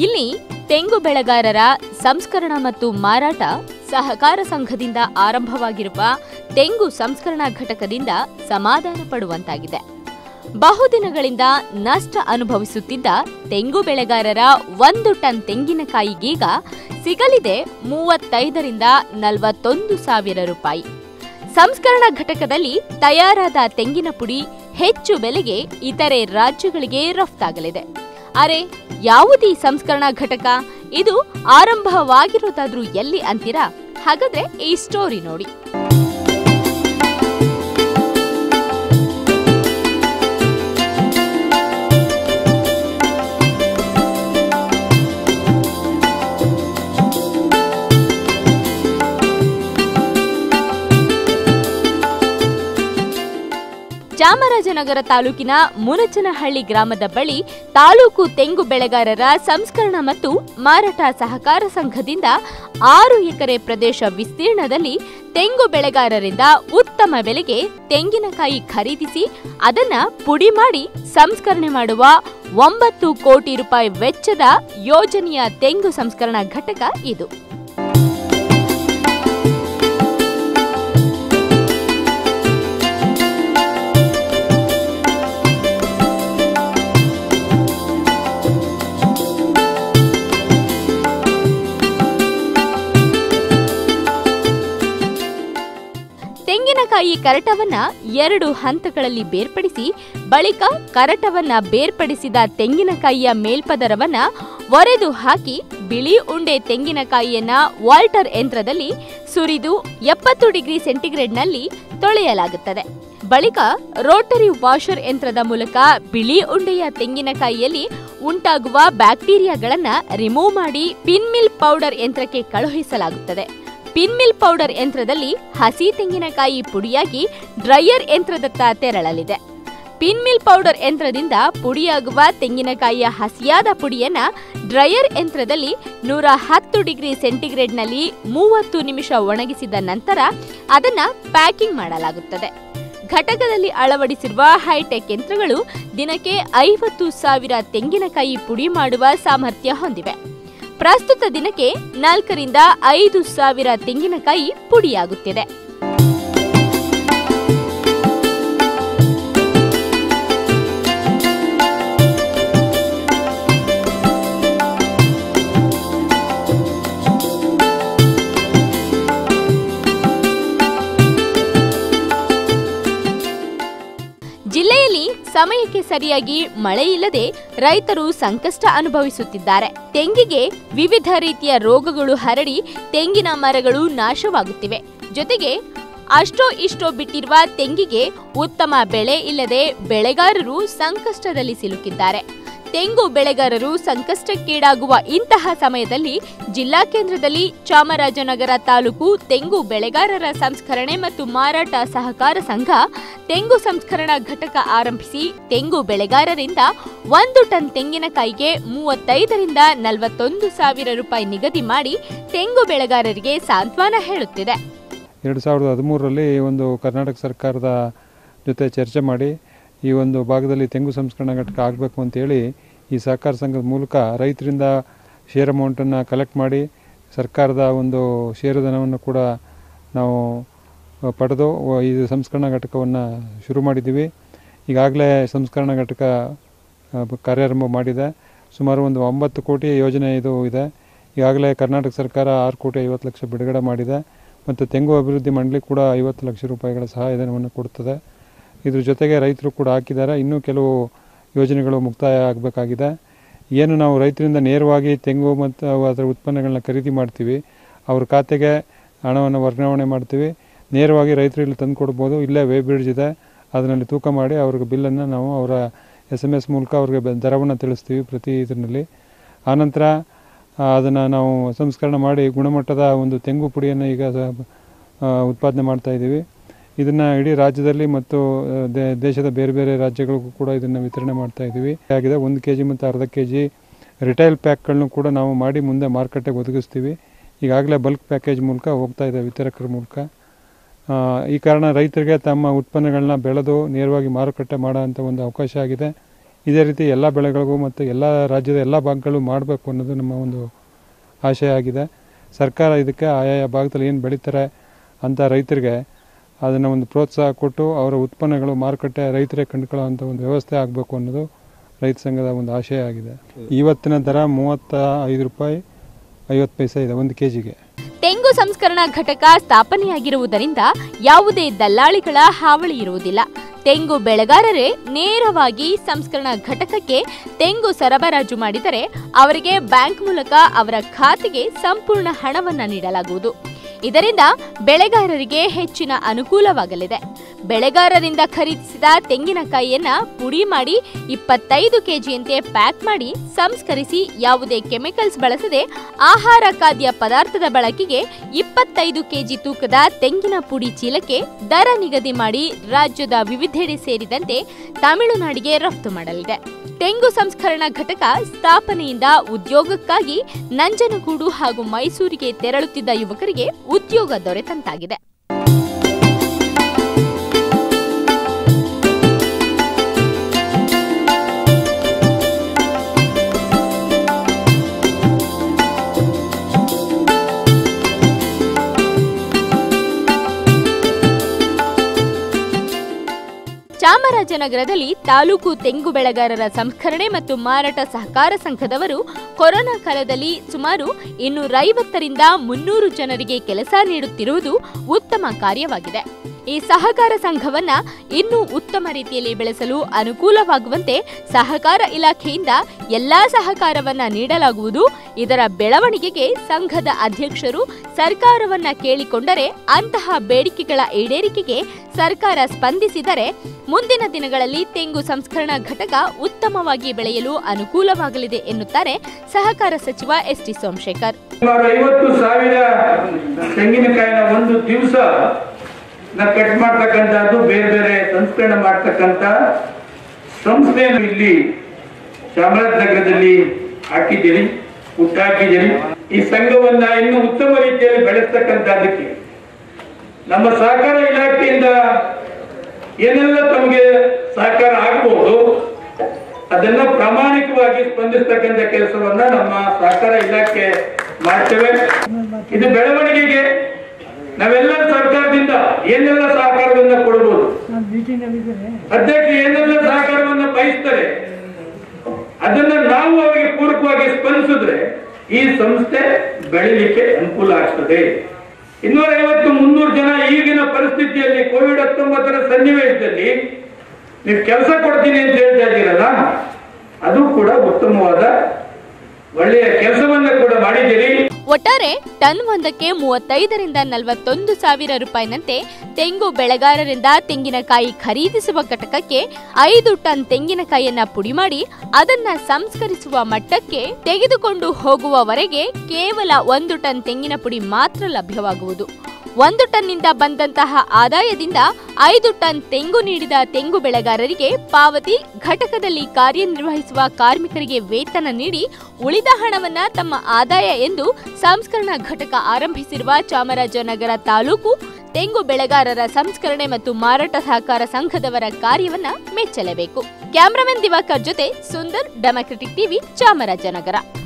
ಇಲ್ಲಿ ತೆಂಗು ಬೆಳೆಗಾರರ ಸಂಸ್ಕರಣ ಮತ್ತು ಮಾರಾಟ ಸಹಕಾರ ಸಂಘದಿಂದ ಆರಂಭವಾಗಿರುವ ತೆಂಗು ಸಂಸ್ಕರಣಾ ಘಟಕದಿಂದ ಸಮಾಧಾನ ಪಡುವಂತಾಗಿದೆ ಬಹುದಿನಗಳಿಂದ ನಷ್ಟ ಅನುಭವಿಸುತ್ತಿದ್ದ ತೆಂಗು ಬೆಳೆಗಾರರ ಒಂದು ಟನ್ ತೆಂಗಿನಕಾಯಿಗೀಗ ಸಿಗಲಿದೆ ಮೂವತ್ತೈದರಿಂದ ನಲವತ್ತೊಂದು ಸಾವಿರ ರೂಪಾಯಿ ಸಂಸ್ಕರಣಾ ಘಟಕದಲ್ಲಿ ತಯಾರಾದ ತೆಂಗಿನ ಪುಡಿ ಹೆಚ್ಚು ಬೆಲೆಗೆ ಇತರೆ ರಾಜ್ಯಗಳಿಗೆ ರಫ್ತಾಗಲಿದೆ ಅರೆ ಯಾವುದೀ ಸಂಸ್ಕರಣಾ ಘಟಕ ಇದು ಆರಂಭವಾಗಿರೋದಾದ್ರೂ ಎಲ್ಲಿ ಅಂತೀರಾ ಹಾಗಾದ್ರೆ ಈ ಸ್ಟೋರಿ ನೋಡಿ ಚಾಮರಾಜನಗರ ತಾಲೂಕಿನ ಮುನಚನಹಳ್ಳಿ ಗ್ರಾಮದ ಬಳಿ ತಾಲೂಕು ತೆಂಗು ಬೆಳೆಗಾರರ ಸಂಸ್ಕರಣ ಮತ್ತು ಮಾರಾಟ ಸಹಕಾರ ಸಂಘದಿಂದ ಆರು ಎಕರೆ ಪ್ರದೇಶ ವಿಸ್ತೀರ್ಣದಲ್ಲಿ ತೆಂಗು ಬೆಳೆಗಾರರಿಂದ ಉತ್ತಮ ಬೆಲೆಗೆ ತೆಂಗಿನಕಾಯಿ ಖರೀದಿಸಿ ಅದನ್ನ ಪುಡಿ ಮಾಡಿ ಸಂಸ್ಕರಣೆ ಮಾಡುವ ಒಂಬತ್ತು ಕೋಟಿ ರೂಪಾಯಿ ವೆಚ್ಚದ ಯೋಜನೆಯ ತೆಂಗು ಸಂಸ್ಕರಣಾ ಘಟಕ ಇದು ತೆಂಗಿನಕಾಯಿ ಕರಟವನ್ನ ಎರಡು ಹಂತಗಳಲ್ಲಿ ಬೇರ್ಪಡಿಸಿ ಬಳಿಕ ಕರಟವನ್ನ ಬೇರ್ಪಡಿಸಿದ ತೆಂಗಿನಕಾಯಿಯ ಮೇಲ್ಪದರವನ್ನ ಒರೆದು ಹಾಕಿ ಬಿಳಿ ಉಂಡೆ ತೆಂಗಿನಕಾಯಿಯನ್ನ ವಾಲ್ಟರ್ ಯಂತ್ರದಲ್ಲಿ ಸುರಿದು ಎಪ್ಪತ್ತು ಡಿಗ್ರಿ ಸೆಂಟಿಗ್ರೇಡ್ನಲ್ಲಿ ತೊಳೆಯಲಾಗುತ್ತದೆ ಬಳಿಕ ರೋಟರಿ ವಾಷರ್ ಯಂತ್ರದ ಮೂಲಕ ಬಿಳಿ ಉಂಡೆಯ ತೆಂಗಿನಕಾಯಿಯಲ್ಲಿ ಉಂಟಾಗುವ ಬ್ಯಾಕ್ಟೀರಿಯಾಗಳನ್ನ ರಿಮೂವ್ ಮಾಡಿ ಪಿನ್ಮಿಲ್ ಪೌಡರ್ ಯಂತ್ರಕ್ಕೆ ಕಳುಹಿಸಲಾಗುತ್ತದೆ ಪಿನ್ಮಿಲ್ ಪೌಡರ್ ಯಂತ್ರದಲ್ಲಿ ಹಸಿ ತೆಂಗಿನಕಾಯಿ ಪುಡಿಯಾಗಿ ಡ್ರೈಯರ್ ಯಂತ್ರದತ್ತ ತೆರಳಲಿದೆ ಪಿನ್ಮಿಲ್ ಪೌಡರ್ ಯಂತ್ರದಿಂದ ಪುಡಿಯಾಗುವ ತೆಂಗಿನಕಾಯಿಯ ಹಸಿಯಾದ ಪುಡಿಯನ್ನ ಡ್ರೈಯರ್ ಯಂತ್ರದಲ್ಲಿ ನೂರ ಹತ್ತು ಡಿಗ್ರಿ ಸೆಂಟಿಗ್ರೇಡ್ನಲ್ಲಿ ಮೂವತ್ತು ನಿಮಿಷ ಒಣಗಿಸಿದ ನಂತರ ಅದನ್ನ ಪ್ಯಾಕಿಂಗ್ ಮಾಡಲಾಗುತ್ತದೆ ಘಟಕದಲ್ಲಿ ಅಳವಡಿಸಿರುವ ಹೈಟೆಕ್ ಯಂತ್ರಗಳು ದಿನಕ್ಕೆ ಐವತ್ತು ಸಾವಿರ ತೆಂಗಿನಕಾಯಿ ಪುಡಿ ಮಾಡುವ ಸಾಮರ್ಥ್ಯ ಹೊಂದಿವೆ ಪ್ರಸ್ತುತ ದಿನಕ್ಕೆ ನಾಲ್ಕರಿಂದ ಐದು ಸಾವಿರ ತೆಂಗಿನಕಾಯಿ ಪುಡಿಯಾಗುತ್ತಿದೆ ಜಿಲ್ಲೆಯಲ್ಲಿ ಸಮಯಕ್ಕೆ ಸರಿಯಾಗಿ ಮಳೆ ಇಲ್ಲದೆ ರೈತರು ಸಂಕಷ್ಟ ಅನುಭವಿಸುತ್ತಿದ್ದಾರೆ ತೆಂಗಿಗೆ ವಿವಿಧ ರೀತಿಯ ರೋಗಗಳು ಹರಡಿ ತೆಂಗಿನ ಮರಗಳು ನಾಶವಾಗುತ್ತಿವೆ ಜೊತೆಗೆ ಅಷ್ಟೋ ಇಷ್ಟೋ ಬಿಟ್ಟಿರುವ ತೆಂಗಿಗೆ ಉತ್ತಮ ಬೆಳೆ ಇಲ್ಲದೆ ಬೆಳೆಗಾರರು ಸಂಕಷ್ಟದಲ್ಲಿ ಸಿಲುಕಿದ್ದಾರೆ ತೆಂಗು ಬೆಳೆಗಾರರು ಸಂಕಷ್ಟಕ್ಕೀಡಾಗುವ ಇಂತಹ ಸಮಯದಲ್ಲಿ ಜಿಲ್ಲಾ ಕೇಂದ್ರದಲ್ಲಿ ಚಾಮರಾಜನಗರ ತಾಲೂಕು ತೆಂಗು ಬೆಳೆಗಾರರ ಸಂಸ್ಕರಣೆ ಮತ್ತು ಮಾರಾಟ ಸಹಕಾರ ಸಂಘ ತೆಂಗು ಸಂಸ್ಕರಣಾ ಘಟಕ ಆರಂಭಿಸಿ ತೆಂಗು ಬೆಳೆಗಾರರಿಂದ ಒಂದು ಟನ್ ತೆಂಗಿನಕಾಯಿಗೆ ಮೂವತ್ತೈದರಿಂದ ನಲವತ್ತೊಂದು ಸಾವಿರ ರೂಪಾಯಿ ನಿಗದಿ ಮಾಡಿ ತೆಂಗು ಬೆಳೆಗಾರರಿಗೆ ಸಾಂತ್ವನ ಹೇಳುತ್ತಿದೆ ಎರಡು ಸಾವಿರದ ಹದಿಮೂರರಲ್ಲಿ ಒಂದು ಕರ್ನಾಟಕ ಸರ್ಕಾರದ ಜೊತೆ ಚರ್ಚೆ ಮಾಡಿ ಈ ಒಂದು ಭಾಗದಲ್ಲಿ ತೆಂಗು ಸಂಸ್ಕರಣಾ ಘಟಕ ಆಗಬೇಕು ಅಂತೇಳಿ ಈ ಸಹಕಾರ ಸಂಘದ ಮೂಲಕ ರೈತರಿಂದ ಶೇರ್ ಅಮೌಂಟನ್ನು ಕಲೆಕ್ಟ್ ಮಾಡಿ ಸರ್ಕಾರದ ಒಂದು ಷೇರುಧನವನ್ನು ಕೂಡ ನಾವು ಪಡೆದು ಈ ಸಂಸ್ಕರಣಾ ಘಟಕವನ್ನು ಶುರು ಮಾಡಿದ್ದೀವಿ ಈಗಾಗಲೇ ಸಂಸ್ಕರಣಾ ಘಟಕ ಆ, ಕಾರ್ಯಾರಂಭ ಮಾಡಿದೆ ಸುಮಾರು ಒಂದು ಒಂಬತ್ತು ಕೋಟಿ ಯೋಜನೆ ಇದು ಇದೆ ಈಗಾಗಲೇ ಕರ್ನಾಟಕ ಸರ್ಕಾರ ಆರು ಕೋಟಿ ಐವತ್ತು ಲಕ್ಷ ಬಿಡುಗಡೆ ಮಾಡಿದೆ ಮತ್ತು ತೆಂಗು ಅಭಿವೃದ್ಧಿ ಮಂಡಳಿ ಕೂಡ ಐವತ್ತು ಲಕ್ಷ ರೂಪಾಯಿಗಳ ಸಹಾಯಧನವನ್ನು ಕೊಡುತ್ತದೆ ಇದ್ರ ಜೊತೆಗೆ ರೈತರು ಕೂಡ ಹಾಕಿದ್ದಾರೆ ಇನ್ನೂ ಕೆಲವು ಯೋಜನೆಗಳು ಮುಕ್ತಾಯ ಆಗಬೇಕಾಗಿದೆ ಏನು ನಾವು ರೈತರಿಂದ ನೇರವಾಗಿ ತೆಂಗು ಮತ್ತು ಅದರ ಉತ್ಪನ್ನಗಳನ್ನ ಖರೀದಿ ಮಾಡ್ತೀವಿ ಅವ್ರ ಖಾತೆಗೆ ಹಣವನ್ನು ವರ್ಗಾವಣೆ ಮಾಡ್ತೀವಿ ನೇರವಾಗಿ ರೈತರು ಇಲ್ಲಿ ತಂದು ಕೊಡ್ಬೋದು ಇಲ್ಲೇ ವೇ ಬ್ರಿಡ್ಜ್ ಇದೆ ಅದರಲ್ಲಿ ತೂಕ ಮಾಡಿ ಅವ್ರಿಗೆ ಬಿಲ್ಲನ್ನು ನಾವು ಅವರ ಎಸ್ ಎಮ್ ಎಸ್ ಮೂಲಕ ಅವ್ರಿಗೆ ಬೆ- ದರವನ್ನು ತಿಳಿಸ್ತೀವಿ ಪ್ರತಿ ಇದರಲ್ಲಿ ಆನಂತರ ಅದನ್ನು ನಾವು ಸಂಸ್ಕರಣೆ ಮಾಡಿ ಗುಣಮಟ್ಟದ ಒಂದು ತೆಂಗು ಪುಡಿಯನ್ನು ಈಗ ಸ- ಆ, ಉತ್ಪಾದನೆ ಮಾಡ್ತಾ ಇದ್ದೀವಿ ಇದನ್ನು ಇಡೀ ರಾಜ್ಯದಲ್ಲಿ ಮತ್ತು ಆ, ದೇ- ದೇಶದ ಬೇರೆ ಬೇರೆ ರಾಜ್ಯಗಳಿಗೂ ಕೂಡ ಇದನ್ನು ವಿತರಣೆ ಮಾಡ್ತಾ ಇದ್ದೀವಿ ಆಗಿದೆ ಒಂದು ಕೆ ಜಿ ಮತ್ತು ಅರ್ಧ ಕೆ ಜಿ ರಿಟೈಲ್ ಪ್ಯಾಕ್ಗಳನ್ನು ಕೂಡ ನಾವು ಮಾಡಿ ಮುಂದೆ ಮಾರುಕಟ್ಟೆಗೆ ಒದಗಿಸ್ತೀವಿ ಈಗಾಗಲೇ ಬಲ್ಕ್ ಪ್ಯಾಕೇಜ್ ಮೂಲಕ ಹೋಗ್ತಾ ಇದೆ ವಿತರಕರ ಮೂಲಕ ಆ, ಈ ಕಾರಣ ರೈತರಿಗೆ ತಮ್ಮ ಉತ್ಪನ್ನಗಳನ್ನ ಬೆಳೆದು ನೇರವಾಗಿ ಮಾರುಕಟ್ಟೆ ಮಾಡೋ ಅಂಥ ಒಂದು ಅವಕಾಶ ಆಗಿದೆ ಇದೇ ರೀತಿ ಎಲ್ಲ ಬೆಳೆಗಳಿಗೂ ಮತ್ತು ಎಲ್ಲ ರಾಜ್ಯದ ಎಲ್ಲ ಭಾಗಗಳು ಮಾಡಬೇಕು ಅನ್ನೋದು ನಮ್ಮ ಒಂದು ಆಶಯ ಆಗಿದೆ ಸರ್ಕಾರ ಇದಕ್ಕೆ ಆಯಾಯ ಭಾಗದಲ್ಲಿ ಏನು ಬೆಳೀತಾರೆ ಅಂತ ರೈತರಿಗೆ ಅದನ್ನು ಒಂದು ಪ್ರೋತ್ಸಾಹ ಕೊಟ್ಟು ಅವರ ಉತ್ಪನ್ನಗಳು ಮಾರುಕಟ್ಟೆ ರೈತರೇ ಕಂಡುಕೊಳ್ಳೋ ಅಂಥ ಒಂದು ವ್ಯವಸ್ಥೆ ಆಗಬೇಕು ಅನ್ನೋದು ರೈತ ಸಂಘದ ಒಂದು ಆಶಯ ಆಗಿದೆ ಇವತ್ತಿನ ದರ ಮೂವತ್ತ ಐದು ರೂಪಾಯಿ ಐವತ್ತು ಪೈಸೆ ಇದೆ ಒಂದು ಕೆ ಜಿಗೆ ತೆಂಗು ಸಂಸ್ಕರಣಾ ಘಟಕ ಸ್ಥಾಪನೆಯಾಗಿರುವುದರಿಂದ ಯಾವುದೇ ದಲ್ಲಾಳಿಗಳ ಹಾವಳಿ ಇರುವುದಿಲ್ಲ ತೆಂಗು ಬೆಳೆಗಾರರೇ ನೇರವಾಗಿ ಸಂಸ್ಕರಣಾ ಘಟಕಕ್ಕೆ ತೆಂಗು ಸರಬರಾಜು ಮಾಡಿದರೆ ಅವರಿಗೆ ಬ್ಯಾಂಕ್ ಮೂಲಕ ಅವರ ಖಾತೆಗೆ ಸಂಪೂರ್ಣ ಹಣವನ್ನ ನೀಡಲಾಗುವುದು ಇದರಿಂದ ಬೆಳೆಗಾರರಿಗೆ ಹೆಚ್ಚಿನ ಅನುಕೂಲವಾಗಲಿದೆ ಬೆಳೆಗಾರರಿಂದ ಖರೀದಿಸಿದ ತೆಂಗಿನಕಾಯಿಯನ್ನ ಪುಡಿ ಮಾಡಿ ಇಪ್ಪತ್ತೈದು ಕೆಜಿಯಂತೆ ಪ್ಯಾಕ್ ಮಾಡಿ ಸಂಸ್ಕರಿಸಿ ಯಾವುದೇ ಕೆಮಿಕಲ್ಸ್ ಬಳಸದೆ ಆಹಾರ ಖಾದ್ಯ ಪದಾರ್ಥದ ಬಳಕೆಗೆ ಇಪ್ಪತ್ತೈದು ಕೆಜಿ ತೂಕದ ತೆಂಗಿನ ಪುಡಿ ಚೀಲಕ್ಕೆ ದರ ನಿಗದಿ ಮಾಡಿ ರಾಜ್ಯದ ವಿವಿಧೆಡೆ ಸೇರಿದಂತೆ ತಮಿಳುನಾಡಿಗೆ ರಫ್ತು ಮಾಡಲಿದೆ ತೆಂಗು ಸಂಸ್ಕರಣಾ ಘಟಕ ಸ್ಥಾಪನೆಯಿಂದ ಉದ್ಯೋಗಕ್ಕಾಗಿ ನಂಜನಗೂಡು ಹಾಗೂ ಮೈಸೂರಿಗೆ ತೆರಳುತ್ತಿದ್ದ ಯುವಕರಿಗೆ ಉದ್ಯೋಗ ದೊರೆತಂತಾಗಿದೆ ಚಾಮರಾಜನಗರದಲ್ಲಿ ತಾಲೂಕು ತೆಂಗು ಬೆಳೆಗಾರರ ಸಂಸ್ಕರಣೆ ಮತ್ತು ಮಾರಾಟ ಸಹಕಾರ ಸಂಘದವರು ಕೊರೋನಾ ಕಾಲದಲ್ಲಿ ಸುಮಾರು ಇನ್ನೂರೈವತ್ತರಿಂದ ಮುನ್ನೂರು ಜನರಿಗೆ ಕೆಲಸ ನೀಡುತ್ತಿರುವುದು ಉತ್ತಮ ಕಾರ್ಯವಾಗಿದೆ ಈ ಸಹಕಾರ ಸಂಘವನ್ನ ಇನ್ನೂ ಉತ್ತಮ ರೀತಿಯಲ್ಲಿ ಬೆಳೆಸಲು ಅನುಕೂಲವಾಗುವಂತೆ ಸಹಕಾರ ಇಲಾಖೆಯಿಂದ ಎಲ್ಲಾ ಸಹಕಾರವನ್ನ ನೀಡಲಾಗುವುದು ಇದರ ಬೆಳವಣಿಗೆಗೆ ಸಂಘದ ಅಧ್ಯಕ್ಷರು ಸರ್ಕಾರವನ್ನ ಕೇಳಿಕೊಂಡರೆ ಅಂತಹ ಬೇಡಿಕೆಗಳ ಈಡೇರಿಕೆಗೆ ಸರ್ಕಾರ ಸ್ಪಂದಿಸಿದರೆ ಮುಂದಿನ ದಿನಗಳಲ್ಲಿ ತೆಂಗು ಸಂಸ್ಕರಣಾ ಘಟಕ ಉತ್ತಮವಾಗಿ ಬೆಳೆಯಲು ಅನುಕೂಲವಾಗಲಿದೆ ಎನ್ನುತ್ತಾರೆ ಸಹಕಾರ ಸಚಿವ ಎಸ್ ಟಿ ಸೋಮಶೇಖರ್ ಸುಮಾರು ಐವತ್ತು ಸಾವಿರ ತೆಂಗಿನಕಾಯಿನ ಒಂದು ದಿವಸ ನ ಕಟ್ ಮಾಡ್ತಕ್ಕಂಥದ್ದು ಬೇರೆ ಬೇರೆ ಸಂಸ್ಕರಣೆ ಮಾಡ್ತಕ್ಕಂಥ ಸಂಸ್ಥೆಯನ್ನು ಇಲ್ಲಿ ಚಾಮರಾಜನಗರದಲ್ಲಿ ಹಾಕಿದ್ದೀರಿ ಹುಟ್ಟಾಕಿದ್ದೀರಿ ಈ ಸಂಘವನ್ನ ಇನ್ನೂ ಉತ್ತಮ ರೀತಿಯಲ್ಲಿ ಬೆಳೆಸ್ತಕ್ಕಂಥದ್ದಕ್ಕೆ ನಮ್ಮ ಸಹಕಾರ ಇಲಾಖೆಯಿಂದ ಏನೆಲ್ಲ ತಮಗೆ ಸಹಕಾರ ಆಗಬಹುದು ಅದನ್ನ ಪ್ರಾಮಾಣಿಕವಾಗಿ ಸ್ಪಂದಿಸ್ತಕ್ಕಂಥ ಕೆಲಸವನ್ನ ನಮ್ಮ ಸಹಕಾರ ಇಲಾಖೆ ಮಾಡ್ತೇವೆ ಇದು ಬೆಳವಣಿಗೆಗೆ ನಾವೆಲ್ಲ ಸರ್ಕಾರದಿಂದ ಏನೆಲ್ಲ ಸಹಕಾರವನ್ನ ಕೊಡಬಹುದು ಅಧ್ಯಕ್ಷ ಏನೆಲ್ಲ ಸಹಕಾರವನ್ನ ಬಯಸ್ತಾರೆ ಅದನ್ನ ನಾವು ಅವರಿಗೆ ಪೂರಕವಾಗಿ ಸ್ಪಂದಿಸಿದ್ರೆ ಈ ಸಂಸ್ಥೆ ಬೆಳಿಲಿಕ್ಕೆ ಅನುಕೂಲ ಆಗ್ತದೆ ಇನ್ನೂರ ಐವತ್ತು ಮುನ್ನೂರು ಜನ ಈಗಿನ ಪರಿಸ್ಥಿತಿಯಲ್ಲಿ ಕೋವಿಡ್ ಹತ್ತೊಂಬತ್ತರ ಸನ್ನಿವೇಶದಲ್ಲಿ ನೀವು ಕೆಲಸ ಕೊಡ್ತೀನಿ ಅಂತ ಹೇಳ್ತಾ ಇದ್ದೀರಲ್ಲ ಅದು ಕೂಡ ಉತ್ತಮವಾದ ಒಳ್ಳೆಯ ಕೆಲಸವನ್ನ ಕೂಡ ಮಾಡಿದ್ದೀರಿ ಒಟ್ಟಾರೆ ಟನ್ ಒಂದಕ್ಕೆ ಮೂವತ್ತೈದರಿಂದ ನಲವತ್ತೊಂದು ಸಾವಿರ ರೂಪಾಯಿನಂತೆ ತೆಂಗು ಬೆಳೆಗಾರರಿಂದ ತೆಂಗಿನಕಾಯಿ ಖರೀದಿಸುವ ಘಟಕಕ್ಕೆ ಐದು ಟನ್ ತೆಂಗಿನಕಾಯಿಯನ್ನ ಪುಡಿ ಮಾಡಿ ಅದನ್ನ ಸಂಸ್ಕರಿಸುವ ಮಟ್ಟಕ್ಕೆ ತೆಗೆದುಕೊಂಡು ಹೋಗುವವರೆಗೆ ಕೇವಲ ಒಂದು ಟನ್ ತೆಂಗಿನ ಪುಡಿ ಮಾತ್ರ ಲಭ್ಯವಾಗುವುದು ಒಂದು ಟನ್ನಿಂದ ಬಂದಂತಹ ಆದಾಯದಿಂದ ಐದು ಟನ್ ತೆಂಗು ನೀಡಿದ ತೆಂಗು ಬೆಳೆಗಾರರಿಗೆ ಪಾವತಿ ಘಟಕದಲ್ಲಿ ಕಾರ್ಯನಿರ್ವಹಿಸುವ ಕಾರ್ಮಿಕರಿಗೆ ವೇತನ ನೀಡಿ ಉಳಿದ ಹಣವನ್ನ ತಮ್ಮ ಆದಾಯ ಎಂದು ಸಂಸ್ಕರಣಾ ಘಟಕ ಆರಂಭಿಸಿರುವ ಚಾಮರಾಜನಗರ ತಾಲೂಕು ತೆಂಗು ಬೆಳೆಗಾರರ ಸಂಸ್ಕರಣೆ ಮತ್ತು ಮಾರಾಟ ಸಹಕಾರ ಸಂಘದವರ ಕಾರ್ಯವನ್ನ ಮೆಚ್ಚಲೇಬೇಕು ಕ್ಯಾಮರಾಮನ್ ದಿವಾಕರ್ ಜೊತೆ ಸುಂದರ್ ಡೆಮಾಕ್ರೆಟಿಕ್ ಟಿವಿ ಚಾಮರಾಜನಗರ